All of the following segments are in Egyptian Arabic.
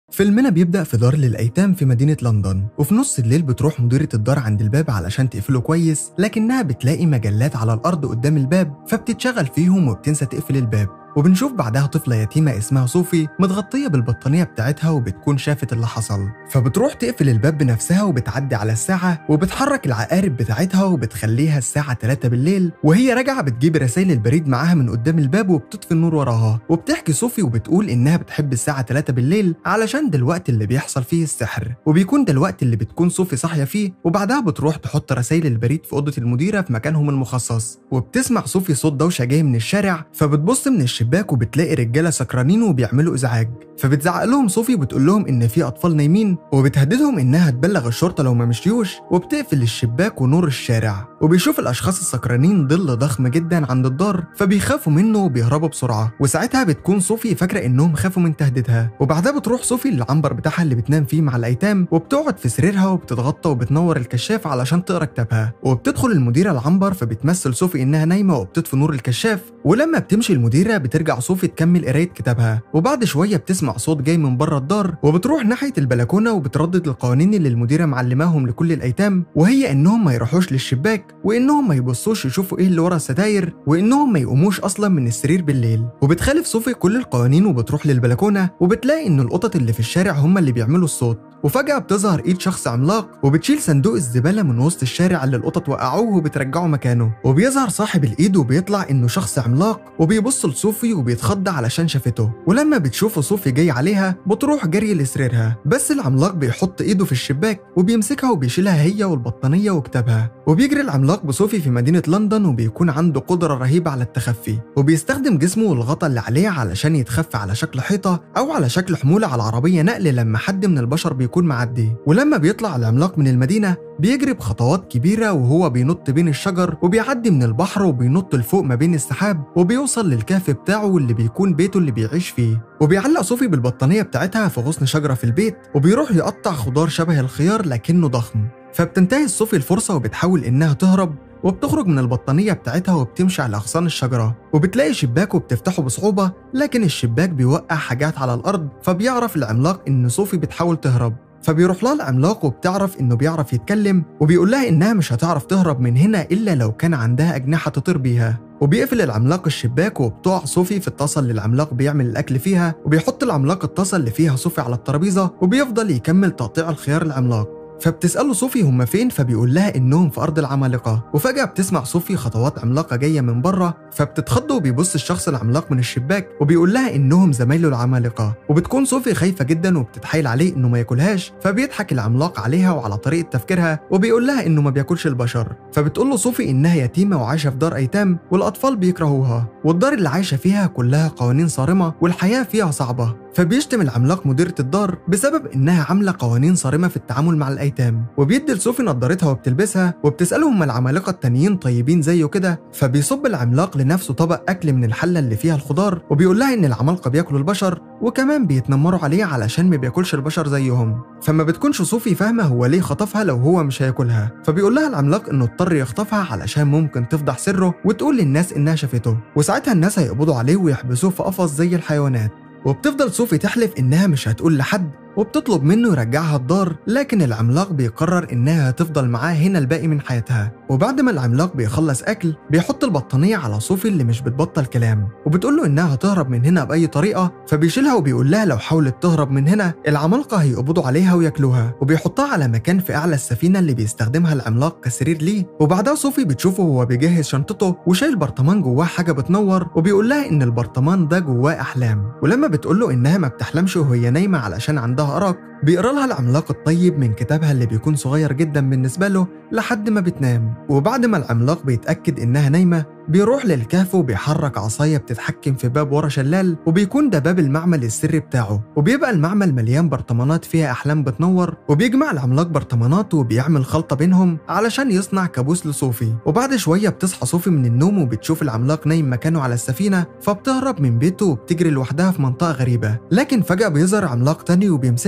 فيلمنا بيبدأ في دار للأيتام في مدينة لندن وفي نص الليل بتروح مديرة الدار عند الباب علشان تقفله كويس لكنها بتلاقي مجلات على الأرض قدام الباب فبتتشغل فيهم وبتنسى تقفل الباب وبنشوف بعدها طفلة يتيمة اسمها صوفي متغطية بالبطانية بتاعتها وبتكون شافت اللي حصل فبتروح تقفل الباب بنفسها وبتعدي على الساعة وبتحرك العقارب بتاعتها وبتخليها الساعة 3 بالليل وهي راجعة بتجيب رسائل البريد معاها من قدام الباب وبتطفي النور وراها وبتحكي صوفي وبتقول إنها بتحب الساعة 3 بالليل علشان ده الوقت اللي بيحصل فيه السحر وبيكون ده الوقت اللي بتكون صوفي صاحية فيه وبعدها بتروح تحط رسائل البريد في أوضة المديرة في مكانهم المخصص وبتسمع صوفي صوت دوشة جاي من الشارع فبتبص من الشباك وبتلاقي رجالة سكرانين وبيعملوا إزعاج فبتزعق لهم صوفي وبتقول لهم إن في أطفال نايمين وبتهددهم إنها تبلغ الشرطة لو ما مشيوش وبتقفل الشباك ونور الشارع وبيشوف الأشخاص السكرانين ظل ضخم جدا عند الدار فبيخافوا منه وبيهربوا بسرعة وساعتها بتكون صوفي فاكرة إنهم خافوا من تهديدها وبعدها بتروح صوفي للعنبر بتاعها اللي بتنام فيه مع الأيتام وبتقعد في سريرها وبتتغطى وبتنور الكشاف علشان تقرا كتابها وبتدخل المديرة العنبر فبتمثل صوفي إنها نايمة وبتطفي نور الكشاف ولما بتمشي المديرة بترجع صوفي تكمل قراية كتابها وبعد شوية بتسمع صوت جاي من بره الدار وبتروح ناحية البلكونة وبتردد القوانين اللي المديرة معلماهم لكل الأيتام وهي إنهم ما يروحوش للشباك وإنهم ما يبصوش يشوفوا إيه اللي ورا الستاير وإنهم ما يقوموش أصلا من السرير بالليل وبتخالف صوفي كل القوانين وبتروح للبلكونة وبتلاقي إن القطط اللي في الشارع هم اللي بيعملوا الصوت وفجأة بتظهر إيد شخص عملاق وبتشيل صندوق الزبالة من وسط الشارع اللي القطط وقعوه وبترجعه مكانه وبيظهر صاحب الإيد وبيطلع إنه شخص عملاق وبيبص لصوفي وبيتخض علشان شافته ولما بتشوفه صوفي جاي عليها بتروح جري لسريرها بس العملاق بيحط إيده في الشباك وبيمسكها وبيشيلها هي والبطانية وكتابها وبيجري العملاق بصوفي في مدينة لندن وبيكون عنده قدرة رهيبة على التخفي وبيستخدم جسمه والغطا اللي عليه علشان يتخفى على شكل حيطة أو على شكل حمولة على عربية نقل لما حد من البشر بيكون معدي ولما بيطلع العملاق من المدينة بيجري بخطوات كبيرة وهو بينط بين الشجر وبيعدي من البحر وبينط لفوق ما بين السحاب وبيوصل للكهف بتاعه واللي بيكون بيته اللي بيعيش فيه وبيعلق صوفي بالبطانية بتاعتها في غصن شجرة في البيت وبيروح يقطع خضار شبه الخيار لكنه ضخم فبتنتهز صوفي الفرصة وبتحاول إنها تهرب وبتخرج من البطانية بتاعتها وبتمشي على أغصان الشجرة وبتلاقي شباك وبتفتحه بصعوبة لكن الشباك بيوقع حاجات على الأرض فبيعرف العملاق إن صوفي بتحاول تهرب فبيروح لها العملاق وبتعرف انه بيعرف يتكلم وبيقول لها انها مش هتعرف تهرب من هنا الا لو كان عندها اجنحه تطير بيها وبيقفل العملاق الشباك وبتقع صوفي في الطاسه اللي العملاق بيعمل الاكل فيها وبيحط العملاق الطاسه اللي فيها صوفي على الترابيزه وبيفضل يكمل تقطيع الخيار العملاق فبتسأله صوفي هما فين فبيقول لها إنهم في أرض العمالقة وفجأة بتسمع صوفي خطوات عملاقة جاية من بره فبتتخض وبيبص الشخص العملاق من الشباك وبيقول لها إنهم زمايله العمالقة وبتكون صوفي خايفة جدا وبتتحايل عليه إنه ما ياكلهاش فبيضحك العملاق عليها وعلى طريقة تفكيرها وبيقول لها إنه ما بياكلش البشر فبتقول له صوفي إنها يتيمة وعايشة في دار أيتام والأطفال بيكرهوها والدار اللي عايشة فيها كلها قوانين صارمة والحياة فيها صعبة فبيشتم العملاق مديرة الدار بسبب إنها عاملة قوانين صارمة في التعامل مع الأيتام وبيدي لصوفي نضارتها وبتلبسها وبتسأله هما العمالقة التانيين طيبين زيه كده فبيصب العملاق لنفسه طبق أكل من الحلة اللي فيها الخضار وبيقول لها إن العمالقة بياكلوا البشر وكمان بيتنمروا عليه علشان ما بياكلش البشر زيهم فما بتكونش صوفي فاهمة هو ليه خطفها لو هو مش هياكلها فبيقول لها العملاق إنه اضطر يخطفها علشان ممكن تفضح سره وتقول للناس إنها شافته وساعتها الناس هيقبضوا عليه ويحبسوه في قفص زي الحيوانات وبتفضل صوفي تحلف إنها مش هتقول لحد وبتطلب منه يرجعها الدار لكن العملاق بيقرر انها هتفضل معاه هنا الباقي من حياتها وبعد ما العملاق بيخلص اكل بيحط البطانيه على صوفي اللي مش بتبطل كلام وبتقول له انها هتهرب من هنا باي طريقه فبيشيلها وبيقول لها لو حاولت تهرب من هنا العمالقه هيقبضوا عليها وياكلوها وبيحطها على مكان في اعلى السفينه اللي بيستخدمها العملاق كسرير ليه وبعدها صوفي بتشوفه وهو بيجهز شنطته وشايل برطمان جواه حاجه بتنور وبيقول لها ان البرطمان ده جواه احلام ولما بتقول له انها ما بتحلمش وهي نايمه علشان عندها أرق بيقرا لها العملاق الطيب من كتابها اللي بيكون صغير جدا بالنسبة له لحد ما بتنام وبعد ما العملاق بيتأكد إنها نايمة بيروح للكهف وبيحرك عصاية بتتحكم في باب ورا شلال وبيكون ده باب المعمل السري بتاعه وبيبقى المعمل مليان برطمانات فيها أحلام بتنور وبيجمع العملاق برطمانات وبيعمل خلطة بينهم علشان يصنع كابوس لصوفي وبعد شوية بتصحى صوفي من النوم وبتشوف العملاق نايم مكانه على السفينة فبتهرب من بيته وبتجري لوحدها في منطقة غريبة لكن فجأة بيظهر عملاق تاني وبيمسكها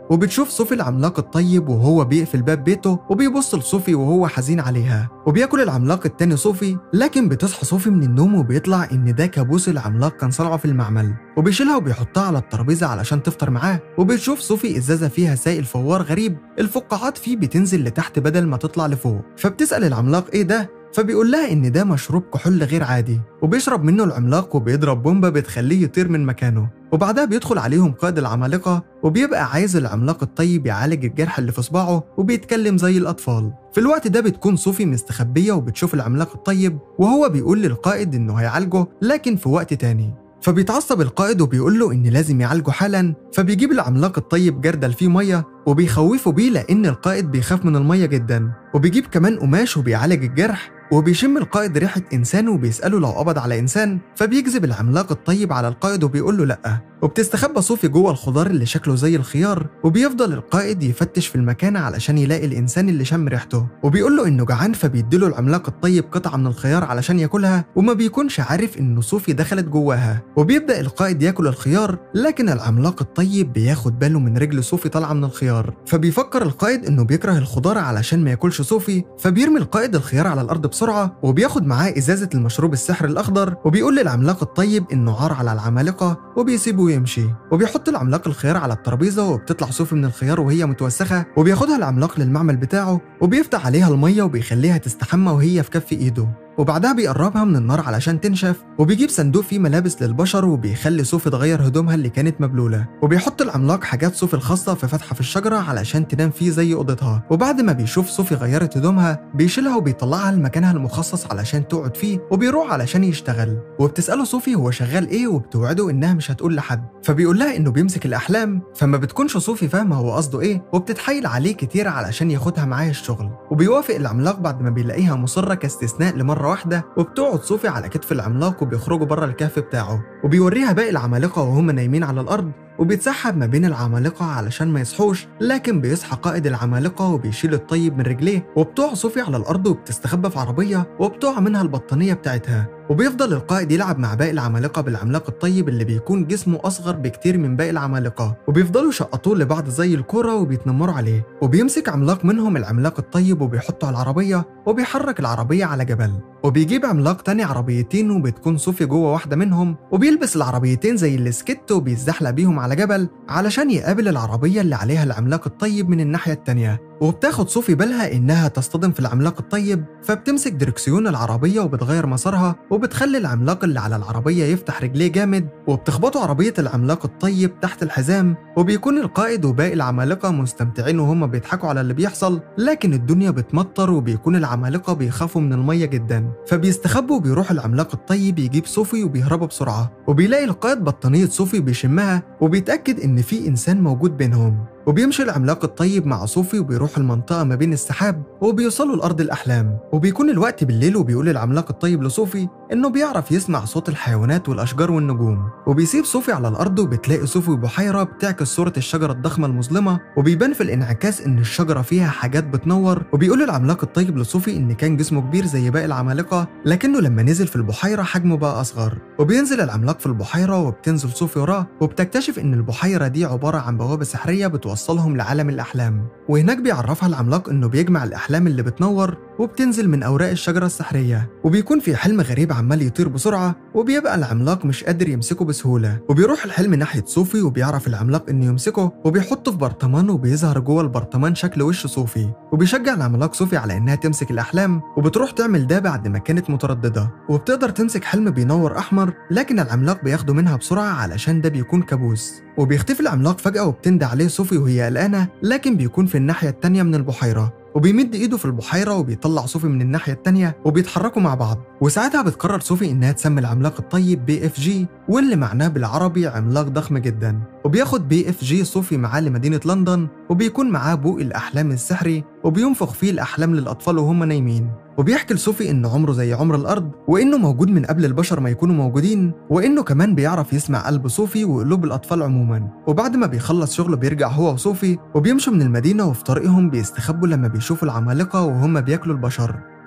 وبتشوف صوفي العملاق الطيب وهو بيقفل باب بيته وبيبص لصوفي وهو حزين عليها وبياكل العملاق التاني صوفي لكن بتصحى صوفي من النوم وبيطلع ان ده كابوس العملاق كان صنعه في المعمل وبيشيلها وبيحطها على الترابيزه علشان تفطر معاه وبتشوف صوفي ازازه فيها سائل فوار غريب الفقاعات فيه بتنزل لتحت بدل ما تطلع لفوق فبتسال العملاق ايه ده فبيقول لها ان ده مشروب كحول غير عادي وبيشرب منه العملاق وبيضرب بومبا بتخليه يطير من مكانه وبعدها بيدخل عليهم قائد العمالقة وبيبقى عايز العملاق الطيب يعالج الجرح اللي في صباعه وبيتكلم زي الأطفال في الوقت ده بتكون صوفي مستخبية وبتشوف العملاق الطيب وهو بيقول للقائد إنه هيعالجه لكن في وقت تاني فبيتعصب القائد وبيقول له إن لازم يعالجه حالا فبيجيب العملاق الطيب جردل فيه مية وبيخوفه بيه لأن القائد بيخاف من المية جدا وبيجيب كمان قماش وبيعالج الجرح وبيشم القائد ريحة إنسان وبيسأله لو قبض على إنسان فبيجذب العملاق الطيب على القائد وبيقول له لأ وبتستخبى صوفي جوه الخضار اللي شكله زي الخيار وبيفضل القائد يفتش في المكان علشان يلاقي الإنسان اللي شم ريحته وبيقول له إنه جعان فبيديله العملاق الطيب قطعة من الخيار علشان ياكلها وما بيكونش عارف إنه صوفي دخلت جواها وبيبدأ القائد ياكل الخيار لكن العملاق الطيب بياخد باله من رجل صوفي طالعة من الخيار فبيفكر القائد إنه بيكره الخضار علشان ما ياكلش صوفي فبيرمي القائد الخيار على الأرض بسرعة وبياخد معاه إزازة المشروب السحر الأخضر وبيقول للعملاق الطيب إنه عار على العمالقة وبيسيبه يمشي وبيحط العملاق الخيار على الترابيزة وبتطلع صوفي من الخيار وهي متوسخة وبياخدها العملاق للمعمل بتاعه وبيفتح عليها المية وبيخليها تستحمى وهي في كف إيده وبعدها بيقربها من النار علشان تنشف وبيجيب صندوق فيه ملابس للبشر وبيخلي صوفي تغير هدومها اللي كانت مبلوله وبيحط العملاق حاجات صوفي الخاصه في فتحه في الشجره علشان تنام فيه زي اوضتها وبعد ما بيشوف صوفي غيرت هدومها بيشيلها وبيطلعها لمكانها المخصص علشان تقعد فيه وبيروح علشان يشتغل وبتساله صوفي هو شغال ايه وبتوعده انها مش هتقول لحد فبيقول لها انه بيمسك الاحلام فما بتكونش صوفي فاهمه هو قصده ايه وبتتحايل عليه كتير علشان ياخدها معاه الشغل وبيوافق العملاق بعد ما بيلاقيها مصره كاستثناء لمره واحده وبتقعد صوفي على كتف العملاق وبيخرجوا بره الكهف بتاعه وبيوريها باقي العمالقه وهم نايمين على الارض وبيتسحب ما بين العمالقة علشان ما يصحوش لكن بيصحى قائد العمالقة وبيشيل الطيب من رجليه وبتقع صوفي على الأرض وبتستخبى في عربية وبتقع منها البطانية بتاعتها وبيفضل القائد يلعب مع باقي العمالقة بالعملاق الطيب اللي بيكون جسمه أصغر بكتير من باقي العمالقة وبيفضلوا يشقطوه لبعض زي الكورة وبيتنمروا عليه وبيمسك عملاق منهم العملاق الطيب وبيحطه على العربية وبيحرك العربية على جبل وبيجيب عملاق تاني عربيتين وبتكون صوفي جوه واحدة منهم وبيلبس العربيتين زي السكت وبيتزحلق بيهم على جبل علشان يقابل العربية اللي عليها العملاق الطيب من الناحية التانية وبتاخد صوفي بالها إنها تصطدم في العملاق الطيب فبتمسك دركسيون العربية وبتغير مسارها وبتخلي العملاق اللي على العربية يفتح رجليه جامد وبتخبطه عربية العملاق الطيب تحت الحزام وبيكون القائد وباقي العمالقة مستمتعين وهم بيضحكوا على اللي بيحصل لكن الدنيا بتمطر وبيكون العمالقة بيخافوا من المية جدا فبيستخبوا وبيروح العملاق الطيب يجيب صوفي وبيهربوا بسرعة وبيلاقي القائد بطانية صوفي بيشمها وبيتأكد إن في إنسان موجود بينهم وبيمشي العملاق الطيب مع صوفي وبيروح المنطقة ما بين السحاب وبيوصلوا لأرض الأحلام وبيكون الوقت بالليل وبيقول العملاق الطيب لصوفي إنه بيعرف يسمع صوت الحيوانات والأشجار والنجوم وبيسيب صوفي على الأرض وبتلاقي صوفي بحيرة بتعكس صورة الشجرة الضخمة المظلمة وبيبان في الانعكاس إن الشجرة فيها حاجات بتنور وبيقول العملاق الطيب لصوفي إن كان جسمه كبير زي باقي العمالقة لكنه لما نزل في البحيرة حجمه بقى أصغر وبينزل العملاق في البحيرة وبتنزل صوفي وراه وبتكتشف إن البحيرة دي عبارة عن بوابة سحرية بتوصلهم لعالم الأحلام وهناك بيعرفها العملاق إنه بيجمع الأحلام اللي بتنور وبتنزل من أوراق الشجرة السحرية وبيكون في حلم غريب عمال يطير بسرعة وبيبقى العملاق مش قادر يمسكه بسهولة وبيروح الحلم ناحية صوفي وبيعرف العملاق إنه يمسكه وبيحطه في برطمان وبيظهر جوه البرطمان شكل وش صوفي وبيشجع العملاق صوفي على إنها تمسك الأحلام وبتروح تعمل ده بعد ما كانت مترددة وبتقدر تمسك حلم بينور أحمر لكن العملاق بياخده منها بسرعة علشان ده بيكون كابوس وبيختفي العملاق فجأة وبتندى عليه صوفي وهي قلقانة لكن بيكون في الناحية التانية من البحيرة وبيمد ايده في البحيرة وبيطلع صوفي من الناحية التانية وبيتحركوا مع بعض وساعتها بتقرر صوفي انها تسمي العملاق الطيب بي اف جي واللي معناه بالعربي عملاق ضخم جدا وبياخد بي اف جي صوفي معاه لمدينة لندن وبيكون معاه بوق الأحلام السحري وبينفخ فيه الأحلام للأطفال وهم نايمين وبيحكي لصوفي إن عمره زي عمر الأرض وإنه موجود من قبل البشر ما يكونوا موجودين وإنه كمان بيعرف يسمع قلب صوفي وقلوب الأطفال عموما وبعد ما بيخلص شغله بيرجع هو وصوفي وبيمشوا من المدينة وفي طريقهم بيستخبوا لما بيشوفوا العمالقة وهم بياكلوا البشر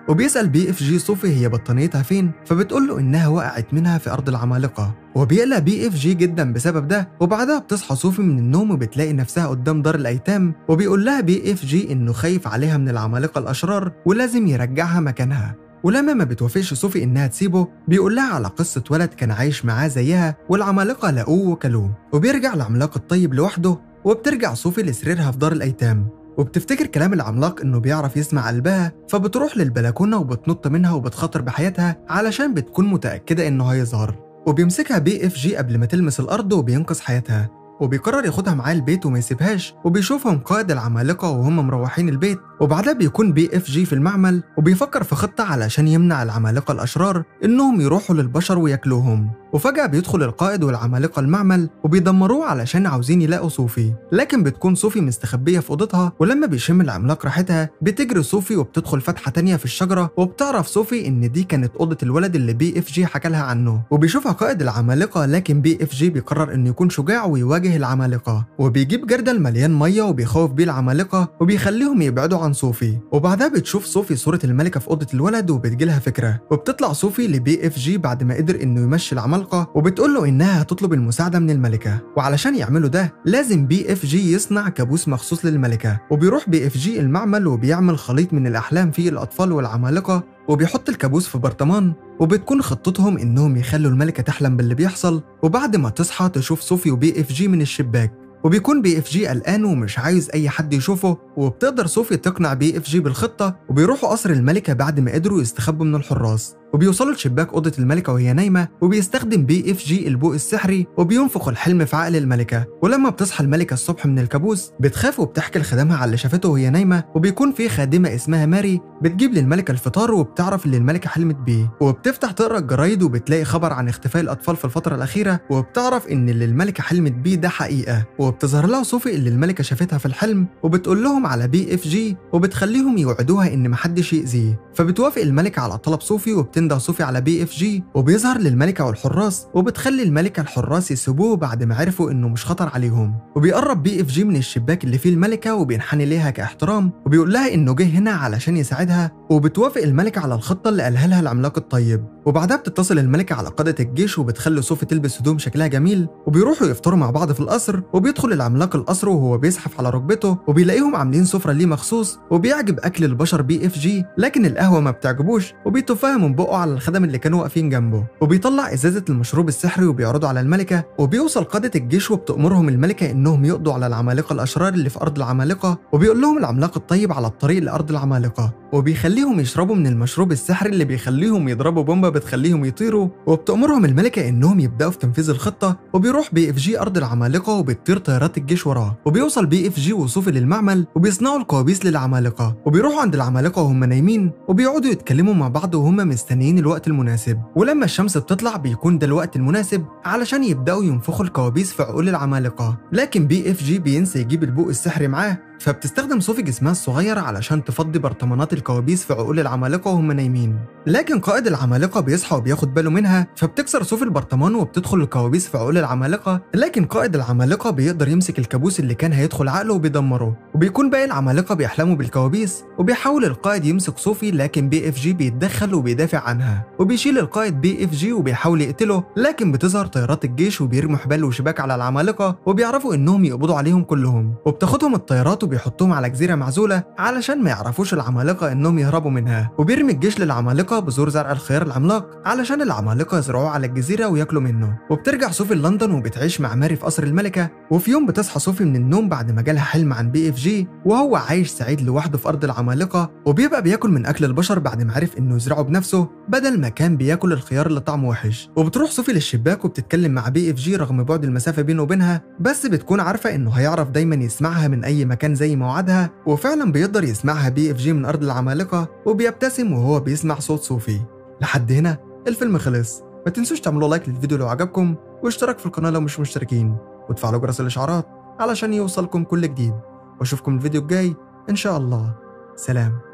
وبيسأل بي اف جي صوفي هي بطانيتها فين فبتقول له إنها وقعت منها في أرض العمالقة وبيقلق بي اف جي جدا بسبب ده وبعدها بتصحى صوفي من النوم وبتلاقي نفسها قدام دار الأيتام وبيقول لها بي اف جي إنه خايف عليها من العمالقة الأشرار ولازم يرجعها مكانها ولما ما بتوافقش صوفي انها تسيبه بيقول لها على قصه ولد كان عايش معاه زيها والعمالقه لقوه وكلوه وبيرجع العملاق الطيب لوحده وبترجع صوفي لسريرها في دار الايتام وبتفتكر كلام العملاق انه بيعرف يسمع قلبها فبتروح للبلكونه وبتنط منها وبتخاطر بحياتها علشان بتكون متاكده انه هيظهر وبيمسكها بي اف جي قبل ما تلمس الارض وبينقذ حياتها وبيقرر ياخدها معاه البيت وما يسيبهاش وبيشوفهم قائد العمالقة وهم مروحين البيت وبعدها بيكون بي اف جي في المعمل وبيفكر في خطة علشان يمنع العمالقة الأشرار إنهم يروحوا للبشر وياكلوهم وفجأة بيدخل القائد والعمالقة المعمل وبيدمروه علشان عاوزين يلاقوا صوفي لكن بتكون صوفي مستخبية في أوضتها ولما بيشم العملاق راحتها بتجري صوفي وبتدخل فتحة تانية في الشجرة وبتعرف صوفي إن دي كانت أوضة الولد اللي بي اف جي حكى لها عنه وبيشوفها قائد العمالقة لكن بي اف جي بيقرر إنه يكون شجاع ويواجه العمالقة وبيجيب جردل مليان مية وبيخوف بيه العمالقة وبيخليهم يبعدوا عن صوفي وبعدها بتشوف صوفي صورة الملكة في أوضة الولد وبتجيلها فكرة وبتطلع صوفي لبي اف جي بعد ما قدر إنه يمشي العمالقة وبتقول له إنها هتطلب المساعدة من الملكة وعلشان يعملوا ده لازم بي اف جي يصنع كابوس مخصوص للملكة وبيروح بي اف جي المعمل وبيعمل خليط من الأحلام فيه الأطفال والعمالقة وبيحط الكابوس في برطمان وبتكون خطتهم انهم يخلوا الملكه تحلم باللي بيحصل وبعد ما تصحى تشوف صوفي وبي اف جي من الشباك وبيكون بي اف جي قلقان ومش عايز اي حد يشوفه وبتقدر صوفي تقنع بي اف جي بالخطه وبيروحوا قصر الملكه بعد ما قدروا يستخبوا من الحراس وبيوصلوا لشباك اوضه الملكه وهي نايمه وبيستخدم بي اف جي البوق السحري وبينفخ الحلم في عقل الملكه ولما بتصحى الملكه الصبح من الكابوس بتخاف وبتحكي لخدمها على اللي شافته وهي نايمه وبيكون في خادمه اسمها ماري بتجيب للملكه الفطار وبتعرف اللي الملكه حلمت بيه وبتفتح تقرا الجرايد وبتلاقي خبر عن اختفاء الاطفال في الفتره الاخيره وبتعرف ان اللي الملكه حلمت بيه ده حقيقه وبتظهر لها صوفي اللي الملكه شافتها في الحلم وبتقول لهم على بي اف جي وبتخليهم يوعدوها ان محدش يأذيه فبتوافق الملكه على طلب صوفي وبتنده صوفي على بي اف جي وبيظهر للملكه والحراس وبتخلي الملكه الحراس يسيبوه بعد ما عرفوا انه مش خطر عليهم وبيقرب بي اف جي من الشباك اللي فيه الملكه وبينحني ليها كاحترام وبيقول لها انه جه هنا علشان يساعدها وبتوافق الملكه على الخطه اللي قالها لها العملاق الطيب وبعدها بتتصل الملكه على قاده الجيش وبتخلي صوفي تلبس هدوم شكلها جميل وبيروحوا يفطروا مع بعض في القصر وبيدخل العملاق القصر وهو بيزحف على ركبته وبيلاقيهم عاملين سفره ليه مخصوص وبيعجب اكل البشر بي اف جي لكن القهوه ما بتعجبوش وبيتفاها من بقه على الخدم اللي كانوا واقفين جنبه وبيطلع ازازه المشروب السحري وبيعرضه على الملكه وبيوصل قاده الجيش وبتامرهم الملكه انهم يقضوا على العمالقه الاشرار اللي في ارض العمالقه وبيقول لهم العملاق الطيب على الطريق لارض العمالقه وبيخليهم يشربوا من المشروب السحري اللي بيخليهم يضربوا بومبا بتخليهم يطيروا وبتأمرهم الملكة إنهم يبدأوا في تنفيذ الخطة وبيروح بي اف جي أرض العمالقة وبتطير طيارات الجيش وراه وبيوصل بي اف جي وصوفي للمعمل وبيصنعوا الكوابيس للعمالقة وبيروحوا عند العمالقة وهم نايمين وبيقعدوا يتكلموا مع بعض وهم مستنيين الوقت المناسب ولما الشمس بتطلع بيكون ده الوقت المناسب علشان يبدأوا ينفخوا الكوابيس في عقول العمالقة لكن بي اف جي بينسى يجيب البوق السحري معاه فبتستخدم صوفي جسمها الصغير علشان تفضي برطمانات الكوابيس في عقول العمالقة وهم نايمين لكن قائد العمالقة بيصحى وبياخد باله منها فبتكسر صوفي البرطمان وبتدخل الكوابيس في عقول العمالقة لكن قائد العمالقة بيقدر يمسك الكابوس اللي كان هيدخل عقله وبيدمره وبيكون باقي العمالقة بيحلموا بالكوابيس وبيحاول القائد يمسك صوفي لكن بي اف جي بيتدخل وبيدافع عنها وبيشيل القائد بي اف جي وبيحاول يقتله لكن بتظهر طيارات الجيش وبيرموا حبال وشباك على العمالقة وبيعرفوا انهم يقبضوا عليهم كلهم وبتاخدهم الطيارات وبيحطوهم على جزيرة معزولة علشان ما يعرفوش العمالقة انهم يهربوا منها وبيرمي الجيش للعمالقة بذور زرع الخيار العملاق علشان العمالقة يزرعوه على الجزيرة وياكلوا منه وبترجع صوفي لندن وبتعيش مع ماري في قصر الملكة وفي يوم بتصحى صوفي من النوم بعد ما جالها حلم عن بي اف جي وهو عايش سعيد لوحده في ارض العمالقة وبيبقى بياكل من اكل البشر بعد ما عرف انه يزرعه بنفسه بدل ما كان بياكل الخيار اللي طعمه وحش وبتروح صوفي للشباك وبتتكلم مع بي اف جي رغم بعد المسافة بينه وبينها بس بتكون عارفة انه هيعرف دايما يسمعها من اي مكان زي ما وعدها وفعلا بيقدر يسمعها بي اف جي من ارض العمالقة وبيبتسم وهو بيسمع صوت صوفي لحد هنا الفيلم خلص ما تنسوش تعملوا لايك للفيديو لو عجبكم واشتراك في القناة لو مش مشتركين وتفعلوا جرس الاشعارات علشان يوصلكم كل جديد واشوفكم الفيديو الجاي ان شاء الله سلام